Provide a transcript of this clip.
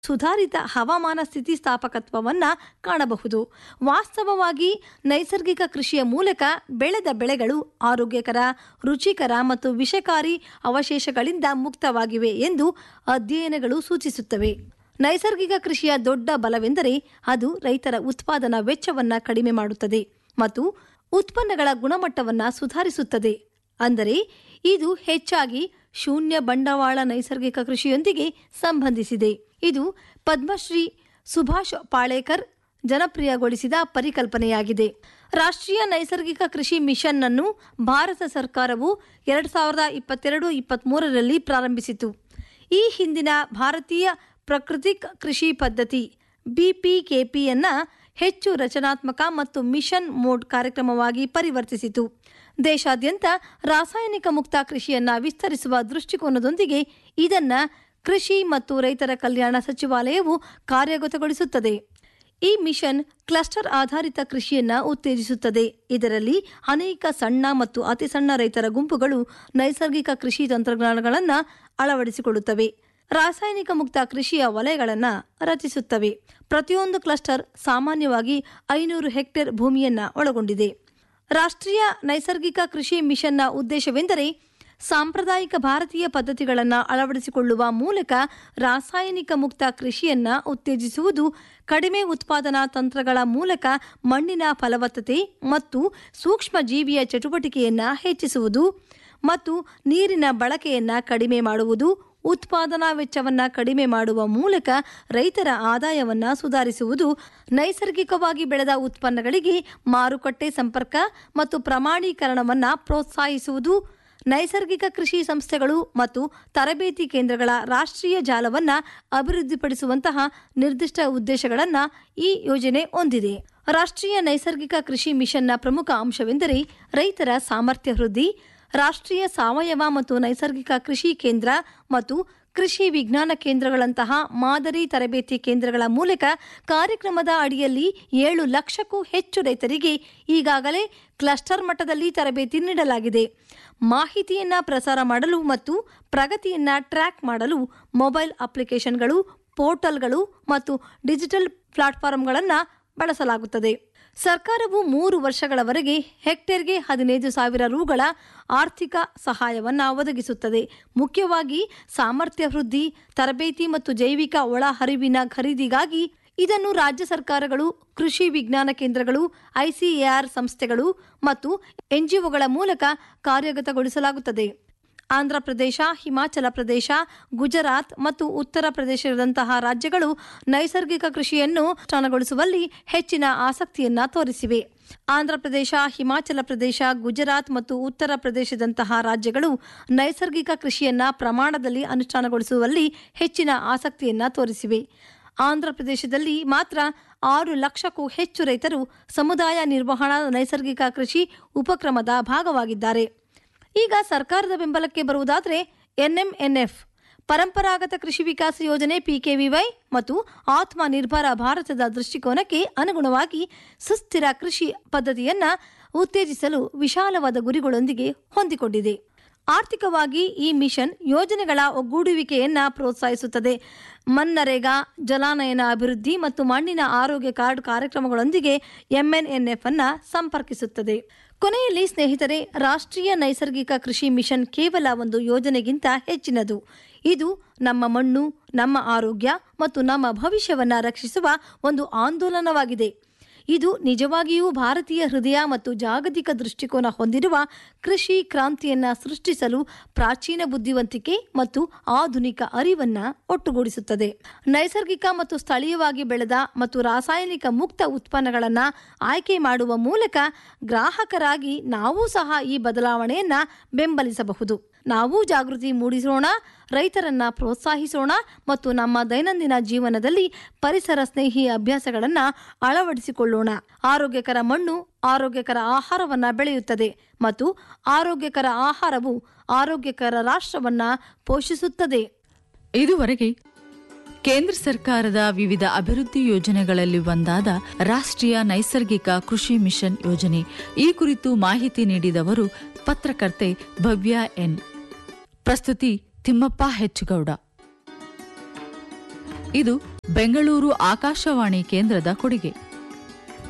ಸುಧಾರಿತ ಹವಾಮಾನ ಸ್ಥಿತಿಸ್ಥಾಪಕತ್ವವನ್ನ ಕಾಣಬಹುದು ವಾಸ್ತವವಾಗಿ ನೈಸರ್ಗಿಕ ಕೃಷಿಯ ಮೂಲಕ ಬೆಳೆದ ಬೆಳೆಗಳು ಆರೋಗ್ಯಕರ ರುಚಿಕರ ಮತ್ತು ವಿಷಕಾರಿ ಅವಶೇಷಗಳಿಂದ ಮುಕ್ತವಾಗಿವೆ ಎಂದು ಅಧ್ಯಯನಗಳು ಸೂಚಿಸುತ್ತವೆ ನೈಸರ್ಗಿಕ ಕೃಷಿಯ ದೊಡ್ಡ ಬಲವೆಂದರೆ ಅದು ರೈತರ ಉತ್ಪಾದನಾ ವೆಚ್ಚವನ್ನ ಕಡಿಮೆ ಮಾಡುತ್ತದೆ ಮತ್ತು ಉತ್ಪನ್ನಗಳ ಗುಣಮಟ್ಟವನ್ನ ಸುಧಾರಿಸುತ್ತದೆ ಅಂದರೆ ಇದು ಹೆಚ್ಚಾಗಿ ಶೂನ್ಯ ಬಂಡವಾಳ ನೈಸರ್ಗಿಕ ಕೃಷಿಯೊಂದಿಗೆ ಸಂಬಂಧಿಸಿದೆ ಇದು ಪದ್ಮಶ್ರೀ ಸುಭಾಷ್ ಪಾಳೇಕರ್ ಜನಪ್ರಿಯಗೊಳಿಸಿದ ಪರಿಕಲ್ಪನೆಯಾಗಿದೆ ರಾಷ್ಟ್ರೀಯ ನೈಸರ್ಗಿಕ ಕೃಷಿ ಮಿಷನ್ ಅನ್ನು ಭಾರತ ಸರ್ಕಾರವು ಎರಡ್ ಸಾವಿರದ ಇಪ್ಪತ್ತೆರಡು ಇಪ್ಪತ್ಮೂರರಲ್ಲಿ ಪ್ರಾರಂಭಿಸಿತು ಈ ಹಿಂದಿನ ಭಾರತೀಯ ಪ್ರಾಕೃತಿಕ್ ಕೃಷಿ ಪದ್ಧತಿ ಬಿಪಿಕೆಪಿಯನ್ನ ಹೆಚ್ಚು ರಚನಾತ್ಮಕ ಮತ್ತು ಮಿಷನ್ ಮೋಡ್ ಕಾರ್ಯಕ್ರಮವಾಗಿ ಪರಿವರ್ತಿಸಿತು ದೇಶಾದ್ಯಂತ ರಾಸಾಯನಿಕ ಮುಕ್ತ ಕೃಷಿಯನ್ನ ವಿಸ್ತರಿಸುವ ದೃಷ್ಟಿಕೋನದೊಂದಿಗೆ ಇದನ್ನ ಕೃಷಿ ಮತ್ತು ರೈತರ ಕಲ್ಯಾಣ ಸಚಿವಾಲಯವು ಕಾರ್ಯಗತಗೊಳಿಸುತ್ತದೆ ಈ ಮಿಷನ್ ಕ್ಲಸ್ಟರ್ ಆಧಾರಿತ ಕೃಷಿಯನ್ನ ಉತ್ತೇಜಿಸುತ್ತದೆ ಇದರಲ್ಲಿ ಅನೇಕ ಸಣ್ಣ ಮತ್ತು ಅತಿ ಸಣ್ಣ ರೈತರ ಗುಂಪುಗಳು ನೈಸರ್ಗಿಕ ಕೃಷಿ ತಂತ್ರಜ್ಞಾನಗಳನ್ನು ಅಳವಡಿಸಿಕೊಳ್ಳುತ್ತವೆ ರಾಸಾಯನಿಕ ಮುಕ್ತ ಕೃಷಿಯ ವಲಯಗಳನ್ನು ರಚಿಸುತ್ತವೆ ಪ್ರತಿಯೊಂದು ಕ್ಲಸ್ಟರ್ ಸಾಮಾನ್ಯವಾಗಿ ಐನೂರು ಹೆಕ್ಟೇರ್ ಭೂಮಿಯನ್ನ ಒಳಗೊಂಡಿದೆ ರಾಷ್ಟ್ರೀಯ ನೈಸರ್ಗಿಕ ಕೃಷಿ ಮಿಷನ್ನ ಉದ್ದೇಶವೆಂದರೆ ಸಾಂಪ್ರದಾಯಿಕ ಭಾರತೀಯ ಪದ್ಧತಿಗಳನ್ನು ಅಳವಡಿಸಿಕೊಳ್ಳುವ ಮೂಲಕ ರಾಸಾಯನಿಕ ಮುಕ್ತ ಕೃಷಿಯನ್ನ ಉತ್ತೇಜಿಸುವುದು ಕಡಿಮೆ ಉತ್ಪಾದನಾ ತಂತ್ರಗಳ ಮೂಲಕ ಮಣ್ಣಿನ ಫಲವತ್ತತೆ ಮತ್ತು ಸೂಕ್ಷ್ಮ ಜೀವಿಯ ಚಟುವಟಿಕೆಯನ್ನ ಹೆಚ್ಚಿಸುವುದು ಮತ್ತು ನೀರಿನ ಬಳಕೆಯನ್ನ ಕಡಿಮೆ ಮಾಡುವುದು ಉತ್ಪಾದನಾ ವೆಚ್ಚವನ್ನ ಕಡಿಮೆ ಮಾಡುವ ಮೂಲಕ ರೈತರ ಆದಾಯವನ್ನ ಸುಧಾರಿಸುವುದು ನೈಸರ್ಗಿಕವಾಗಿ ಬೆಳೆದ ಉತ್ಪನ್ನಗಳಿಗೆ ಮಾರುಕಟ್ಟೆ ಸಂಪರ್ಕ ಮತ್ತು ಪ್ರಮಾಣೀಕರಣವನ್ನ ಪ್ರೋತ್ಸಾಹಿಸುವುದು ನೈಸರ್ಗಿಕ ಕೃಷಿ ಸಂಸ್ಥೆಗಳು ಮತ್ತು ತರಬೇತಿ ಕೇಂದ್ರಗಳ ರಾಷ್ಟ್ರೀಯ ಜಾಲವನ್ನು ಅಭಿವೃದ್ಧಿಪಡಿಸುವಂತಹ ನಿರ್ದಿಷ್ಟ ಉದ್ದೇಶಗಳನ್ನು ಈ ಯೋಜನೆ ಹೊಂದಿದೆ ರಾಷ್ಟ್ರೀಯ ನೈಸರ್ಗಿಕ ಕೃಷಿ ಮಿಷನ್ನ ಪ್ರಮುಖ ಅಂಶವೆಂದರೆ ರೈತರ ಸಾಮರ್ಥ್ಯ ವೃದ್ಧಿ ರಾಷ್ಟ್ರೀಯ ಸಾವಯವ ಮತ್ತು ನೈಸರ್ಗಿಕ ಕೃಷಿ ಕೇಂದ್ರ ಮತ್ತು ಕೃಷಿ ವಿಜ್ಞಾನ ಕೇಂದ್ರಗಳಂತಹ ಮಾದರಿ ತರಬೇತಿ ಕೇಂದ್ರಗಳ ಮೂಲಕ ಕಾರ್ಯಕ್ರಮದ ಅಡಿಯಲ್ಲಿ ಏಳು ಲಕ್ಷಕ್ಕೂ ಹೆಚ್ಚು ರೈತರಿಗೆ ಈಗಾಗಲೇ ಕ್ಲಸ್ಟರ್ ಮಟ್ಟದಲ್ಲಿ ತರಬೇತಿ ನೀಡಲಾಗಿದೆ ಮಾಹಿತಿಯನ್ನ ಪ್ರಸಾರ ಮಾಡಲು ಮತ್ತು ಪ್ರಗತಿಯನ್ನ ಟ್ರ್ಯಾಕ್ ಮಾಡಲು ಮೊಬೈಲ್ ಅಪ್ಲಿಕೇಶನ್ಗಳು ಪೋರ್ಟಲ್ಗಳು ಮತ್ತು ಡಿಜಿಟಲ್ ಪ್ಲಾಟ್ಫಾರ್ಮ್ಗಳನ್ನು ಬಳಸಲಾಗುತ್ತದೆ ಸರ್ಕಾರವು ಮೂರು ವರ್ಷಗಳವರೆಗೆ ಹೆಕ್ಟೇರ್ಗೆ ಹದಿನೈದು ಸಾವಿರ ರುಗಳ ಆರ್ಥಿಕ ಸಹಾಯವನ್ನು ಒದಗಿಸುತ್ತದೆ ಮುಖ್ಯವಾಗಿ ಸಾಮರ್ಥ್ಯ ವೃದ್ಧಿ ತರಬೇತಿ ಮತ್ತು ಜೈವಿಕ ಒಳಹರಿವಿನ ಖರೀದಿಗಾಗಿ ಇದನ್ನು ರಾಜ್ಯ ಸರ್ಕಾರಗಳು ಕೃಷಿ ವಿಜ್ಞಾನ ಕೇಂದ್ರಗಳು ಐಸಿಎಆರ್ ಸಂಸ್ಥೆಗಳು ಮತ್ತು ಎನ್ಜಿಒಗಳ ಮೂಲಕ ಕಾರ್ಯಗತಗೊಳಿಸಲಾಗುತ್ತದೆ ಆಂಧ್ರಪ್ರದೇಶ ಹಿಮಾಚಲ ಪ್ರದೇಶ ಗುಜರಾತ್ ಮತ್ತು ಉತ್ತರ ಪ್ರದೇಶದಂತಹ ರಾಜ್ಯಗಳು ನೈಸರ್ಗಿಕ ಕೃಷಿಯನ್ನು ಅನುಷ್ಠಾನಗೊಳಿಸುವಲ್ಲಿ ಹೆಚ್ಚಿನ ಆಸಕ್ತಿಯನ್ನ ತೋರಿಸಿವೆ ಆಂಧ್ರಪ್ರದೇಶ ಹಿಮಾಚಲ ಪ್ರದೇಶ ಗುಜರಾತ್ ಮತ್ತು ಉತ್ತರ ಪ್ರದೇಶದಂತಹ ರಾಜ್ಯಗಳು ನೈಸರ್ಗಿಕ ಕೃಷಿಯನ್ನ ಪ್ರಮಾಣದಲ್ಲಿ ಅನುಷ್ಠಾನಗೊಳಿಸುವಲ್ಲಿ ಹೆಚ್ಚಿನ ಆಸಕ್ತಿಯನ್ನ ತೋರಿಸಿವೆ ಆಂಧ್ರಪ್ರದೇಶದಲ್ಲಿ ಮಾತ್ರ ಆರು ಲಕ್ಷಕ್ಕೂ ಹೆಚ್ಚು ರೈತರು ಸಮುದಾಯ ನಿರ್ವಹಣಾ ನೈಸರ್ಗಿಕ ಕೃಷಿ ಉಪಕ್ರಮದ ಭಾಗವಾಗಿದ್ದಾರೆ ಈಗ ಸರ್ಕಾರದ ಬೆಂಬಲಕ್ಕೆ ಬರುವುದಾದರೆ ಎನ್ಎಂಎನ್ಎಫ್ ಪರಂಪರಾಗತ ಕೃಷಿ ವಿಕಾಸ ಯೋಜನೆ ಪಿಕೆವಿವೈ ಮತ್ತು ಆತ್ಮ ನಿರ್ಭರ ಭಾರತದ ದೃಷ್ಟಿಕೋನಕ್ಕೆ ಅನುಗುಣವಾಗಿ ಸುಸ್ಥಿರ ಕೃಷಿ ಪದ್ಧತಿಯನ್ನ ಉತ್ತೇಜಿಸಲು ವಿಶಾಲವಾದ ಗುರಿಗಳೊಂದಿಗೆ ಹೊಂದಿಕೊಂಡಿದೆ ಆರ್ಥಿಕವಾಗಿ ಈ ಮಿಷನ್ ಯೋಜನೆಗಳ ಒಗ್ಗೂಡುವಿಕೆಯನ್ನ ಪ್ರೋತ್ಸಾಹಿಸುತ್ತದೆ ಮನ್ನರೇಗಾ ಜಲಾನಯನ ಅಭಿವೃದ್ಧಿ ಮತ್ತು ಮಣ್ಣಿನ ಆರೋಗ್ಯ ಕಾರ್ಡ್ ಕಾರ್ಯಕ್ರಮಗಳೊಂದಿಗೆ ಎಂಎನ್ಎನ್ಎಫ್ ಅನ್ನ ಸಂಪರ್ಕಿಸುತ್ತದೆ ಕೊನೆಯಲ್ಲಿ ಸ್ನೇಹಿತರೆ ರಾಷ್ಟ್ರೀಯ ನೈಸರ್ಗಿಕ ಕೃಷಿ ಮಿಷನ್ ಕೇವಲ ಒಂದು ಯೋಜನೆಗಿಂತ ಹೆಚ್ಚಿನದು ಇದು ನಮ್ಮ ಮಣ್ಣು ನಮ್ಮ ಆರೋಗ್ಯ ಮತ್ತು ನಮ್ಮ ಭವಿಷ್ಯವನ್ನ ರಕ್ಷಿಸುವ ಒಂದು ಆಂದೋಲನವಾಗಿದೆ ಇದು ನಿಜವಾಗಿಯೂ ಭಾರತೀಯ ಹೃದಯ ಮತ್ತು ಜಾಗತಿಕ ದೃಷ್ಟಿಕೋನ ಹೊಂದಿರುವ ಕೃಷಿ ಕ್ರಾಂತಿಯನ್ನ ಸೃಷ್ಟಿಸಲು ಪ್ರಾಚೀನ ಬುದ್ಧಿವಂತಿಕೆ ಮತ್ತು ಆಧುನಿಕ ಅರಿವನ್ನ ಒಟ್ಟುಗೂಡಿಸುತ್ತದೆ ನೈಸರ್ಗಿಕ ಮತ್ತು ಸ್ಥಳೀಯವಾಗಿ ಬೆಳೆದ ಮತ್ತು ರಾಸಾಯನಿಕ ಮುಕ್ತ ಉತ್ಪನ್ನಗಳನ್ನು ಆಯ್ಕೆ ಮಾಡುವ ಮೂಲಕ ಗ್ರಾಹಕರಾಗಿ ನಾವೂ ಸಹ ಈ ಬದಲಾವಣೆಯನ್ನ ಬೆಂಬಲಿಸಬಹುದು ನಾವು ಜಾಗೃತಿ ಮೂಡಿಸೋಣ ರೈತರನ್ನ ಪ್ರೋತ್ಸಾಹಿಸೋಣ ಮತ್ತು ನಮ್ಮ ದೈನಂದಿನ ಜೀವನದಲ್ಲಿ ಪರಿಸರ ಸ್ನೇಹಿ ಅಭ್ಯಾಸಗಳನ್ನು ಅಳವಡಿಸಿಕೊಳ್ಳೋಣ ಆರೋಗ್ಯಕರ ಮಣ್ಣು ಆರೋಗ್ಯಕರ ಆಹಾರವನ್ನ ಬೆಳೆಯುತ್ತದೆ ಮತ್ತು ಆರೋಗ್ಯಕರ ಆಹಾರವು ಆರೋಗ್ಯಕರ ರಾಷ್ಟ್ರವನ್ನ ಪೋಷಿಸುತ್ತದೆ ಇದುವರೆಗೆ ಕೇಂದ್ರ ಸರ್ಕಾರದ ವಿವಿಧ ಅಭಿವೃದ್ಧಿ ಯೋಜನೆಗಳಲ್ಲಿ ಒಂದಾದ ರಾಷ್ಟ್ರೀಯ ನೈಸರ್ಗಿಕ ಕೃಷಿ ಮಿಷನ್ ಯೋಜನೆ ಈ ಕುರಿತು ಮಾಹಿತಿ ನೀಡಿದವರು ಪತ್ರಕರ್ತೆ ಭವ್ಯ ಎನ್ ಪ್ರಸ್ತುತಿ ತಿಮ್ಮಪ್ಪ ಹೆಚ್ಚುಗೌಡ ಇದು ಬೆಂಗಳೂರು ಆಕಾಶವಾಣಿ ಕೇಂದ್ರದ ಕೊಡುಗೆ